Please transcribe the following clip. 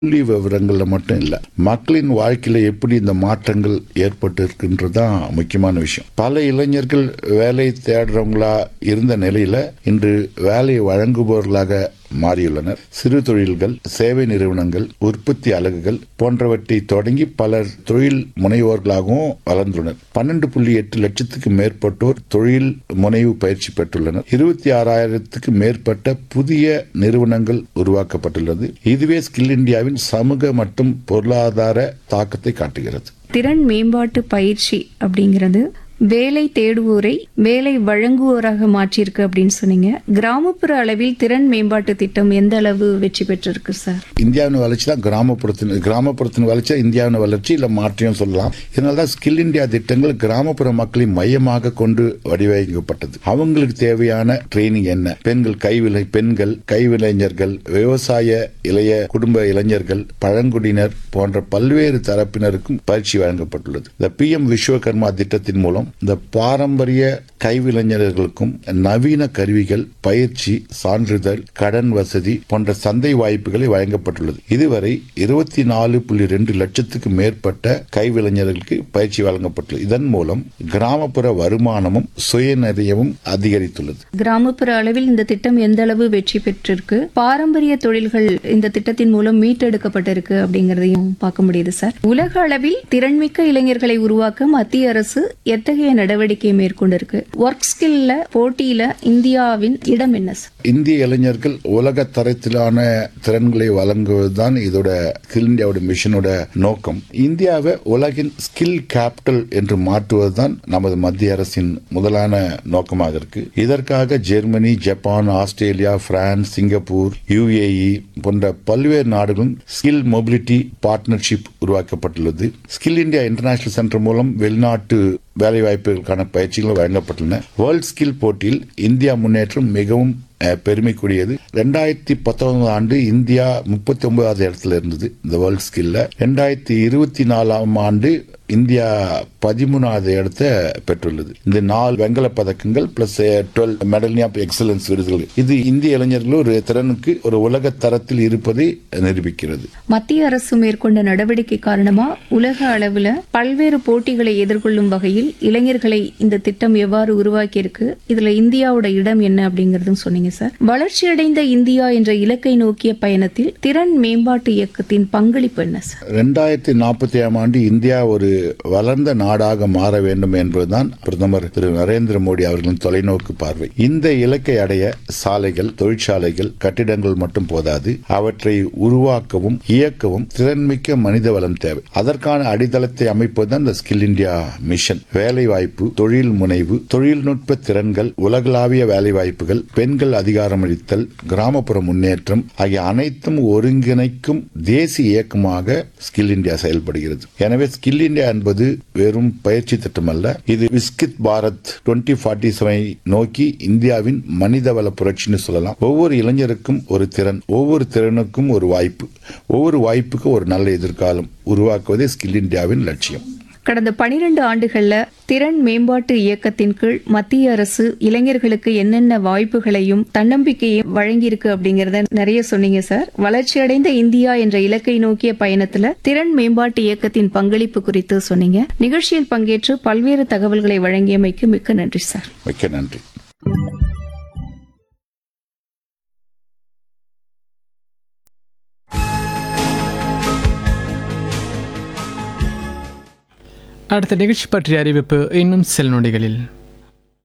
புள்ளி விவரங்கள்ல மட்டும் இல்ல மக்களின் வாழ்க்கையில எப்படி இந்த மாற்றங்கள் ஏற்பட்டு இருக்கின்றதுதான் முக்கியமான விஷயம் பல இளைஞர்கள் வேலை தேடுறவங்களா இருந்த நிலையில இன்று வேலை வழங்குபவர்களாக மாறியுள்ளனர் சிறு தொழில்கள் சேவை நிறுவனங்கள் உற்பத்தி அலகுகள் போன்றவற்றை தொடங்கி பலர் தொழில் முனைவோர்களாகவும் வளர்ந்துள்ளனர் பன்னெண்டு புள்ளி எட்டு லட்சத்துக்கு மேற்பட்டோர் தொழில் முனைவு பயிற்சி பெற்றுள்ளனர் இருபத்தி ஆறாயிரத்துக்கு மேற்பட்ட புதிய நிறுவனங்கள் உருவாக்கப்பட்டுள்ளது இதுவே ஸ்கில் இந்தியாவின் சமூக மற்றும் பொருளாதார தாக்கத்தை காட்டுகிறது திறன் மேம்பாட்டு பயிற்சி அப்படிங்கிறது வேலை தேடுவோரை வேலை வழங்குவோராக மாற்றியிருக்கு அப்படின்னு சொன்னீங்க கிராமப்புற அளவில் திறன் மேம்பாட்டு திட்டம் எந்த அளவு வெற்றி பெற்றிருக்கு சார் இந்தியாவின் வளர்ச்சி தான் கிராமப்புறத்தின் கிராமப்புறத்தின் வளர்ச்சி தான் இந்தியாவின் வளர்ச்சி இல்ல மாற்றியும் சொல்லலாம் இதனால தான் ஸ்கில் இந்தியா திட்டங்கள் கிராமப்புற மக்களை மையமாக கொண்டு வடிவமைக்கப்பட்டது அவங்களுக்கு தேவையான ட்ரைனிங் என்ன பெண்கள் கைவிலை பெண்கள் கைவிளைஞர்கள் விவசாய இளைய குடும்ப இளைஞர்கள் பழங்குடியினர் போன்ற பல்வேறு தரப்பினருக்கும் பயிற்சி வழங்கப்பட்டுள்ளது இந்த பி எம் விஸ்வகர்மா திட்டத்தின் மூலம் இந்த பாரம்பரிய கைவிளைஞர்களுக்கும் நவீன கருவிகள் பயிற்சி சான்றிதழ் கடன் வசதி போன்ற சந்தை வாய்ப்புகளை வழங்கப்பட்டுள்ளது இதுவரை இருபத்தி நாலு புள்ளி ரெண்டு லட்சத்துக்கு மேற்பட்ட கைவிளைஞர்களுக்கு பயிற்சி வழங்கப்பட்டுள்ளது இதன் மூலம் கிராமப்புற வருமானமும் சுயநிறையவும் அதிகரித்துள்ளது கிராமப்புற அளவில் இந்த திட்டம் எந்த அளவு வெற்றி பெற்றிருக்கு பாரம்பரிய தொழில்கள் இந்த திட்டத்தின் மூலம் மீட்டெடுக்கப்பட்டிருக்கு அப்படிங்கறதையும் பார்க்க முடியுது சார் உலக அளவில் திறன்மிக்க இளைஞர்களை உருவாக்க மத்திய அரசு எத்தகைய நடவடிக்கை மேற்கொண்டிருக்கு ஒர்க் ஸ்கில்ல போட்டியில இந்தியாவின் இடம் என்ன சார் இந்திய இளைஞர்கள் உலக தரத்திலான திறன்களை வழங்குவதுதான் இதோட ஸ்கில் இந்தியாவோட மிஷனோட நோக்கம் இந்தியாவை உலகின் ஸ்கில் கேபிட்டல் என்று மாற்றுவதுதான் நமது மத்திய அரசின் முதலான நோக்கமாக இருக்கு இதற்காக Germany Japan Australia France Singapore UAE போன்ற பல்வேறு நாடுகளும் ஸ்கில் மொபிலிட்டி பார்ட்னர்ஷிப் உருவாக்கப்பட்டுள்ளது ஸ்கில் இந்தியா இன்டர்நேஷனல் சென்டர் மூலம் வெளிநாட்டு வேலைவாய்ப்புகளுக்கான பயிற்சிகள் வழங்கப்பட்டுள்ளன வேர்ல்ட் ஸ்கில் போட்டியில் இந்தியா முன்னேற்றம் மிகவும் அஹ், பெருமைக்குரியது ரெண்டாயிரத்தி பத்தொன்பதாம் ஆண்டு இந்தியா முப்பத்தி ஒன்பதாவது இடத்துல இருந்தது இந்த வேர்ல்ட் ஸ்கில்ல ரெண்டாயிரத்தி இருபத்தி நாலாம் ஆண்டு இந்தியா பதிமூணாவது இடத்தை பெற்றுள்ளது இந்த நாலு வெங்கல பதக்கங்கள் plus twelve medal of excellence விருதுகள் இது இந்திய இளைஞர்கள் ஒரு திறனுக்கு ஒரு உலக தரத்தில் இருப்பதை நிரூபிக்கிறது மத்திய அரசு மேற்கொண்ட நடவடிக்கை காரணமா உலக அளவுல பல்வேறு போட்டிகளை எதிர்கொள்ளும் வகையில் இளைஞர்களை இந்த திட்டம் எவ்வாறு உருவாக்கியிருக்கு இதுல இந்தியாவோட இடம் என்ன அப்படிங்கறதும் சொன்னீங்க சார் வளர்ச்சியடைந்த இந்தியா என்ற இலக்கை நோக்கிய பயணத்தில் திறன் மேம்பாட்டு இயக்கத்தின் பங்களிப்பு என்ன சார் ரெண்டாயிரத்தி நாற்பத்தி ஏழாம் ஆண்டு இந்தியா ஒரு வளர்ந்த நாடாக மாற வேண்டும் என்பதுதான் பிரதமர் திரு நரேந்திர மோடி அவர்களின் தொலைநோக்கு பார்வை இந்த இலக்கை அடைய சாலைகள் தொழிற்சாலைகள் கட்டிடங்கள் மட்டும் போதாது அவற்றை உருவாக்கவும் இயக்கவும் திறன்மிக்க மனித வளம் தேவை அதற்கான அடித்தளத்தை அமைப்பதுதான் இந்த ஸ்கில் இந்தியா மிஷன் வேலை வாய்ப்பு தொழில் முனைவு தொழில்நுட்ப திறன்கள் உலகளாவிய வேலை வாய்ப்புகள் பெண்கள் அதிகாரமளித்தல் கிராமப்புற முன்னேற்றம் ஆகிய அனைத்தும் ஒருங்கிணைக்கும் தேசிய இயக்கமாக ஸ்கில் இந்தியா செயல்படுகிறது எனவே ஸ்கில் இந்தியா என்பது வெறும் பயிற்சி திட்டம் அல்ல இது விஸ்கித் பாரத் 2047 ஃபார்ட்டி நோக்கி இந்தியாவின் மனிதவள புரட்சின்னு சொல்லலாம் ஒவ்வொரு இளைஞருக்கும் ஒரு திறன் ஒவ்வொரு திறனுக்கும் ஒரு வாய்ப்பு ஒவ்வொரு வாய்ப்புக்கும் ஒரு நல்ல எதிர்காலம் உருவாக்குவதே ஸ்கில் இந்தியாவின் லட்சியம் கடந்த பனிரெண்டு ஆண்டுகள்ல திறன் மேம்பாட்டு இயக்கத்தின் கீழ் மத்திய அரசு இளைஞர்களுக்கு என்னென்ன வாய்ப்புகளையும் தன்னம்பிக்கையும் வழங்கியிருக்கு அப்படிங்கறத நிறைய சொன்னீங்க சார் வளர்ச்சியடைந்த இந்தியா என்ற இலக்கை நோக்கிய பயணத்துல திறன் மேம்பாட்டு இயக்கத்தின் பங்களிப்பு குறித்து சொன்னீங்க நிகழ்ச்சியில் பங்கேற்று பல்வேறு தகவல்களை வழங்கியமைக்கு மிக்க நன்றி சார் மிக்க நன்றி அடுத்த நிகழ்ச்சி பற்றிய அறிவிப்பு இன்னும் சில நொடிகளில்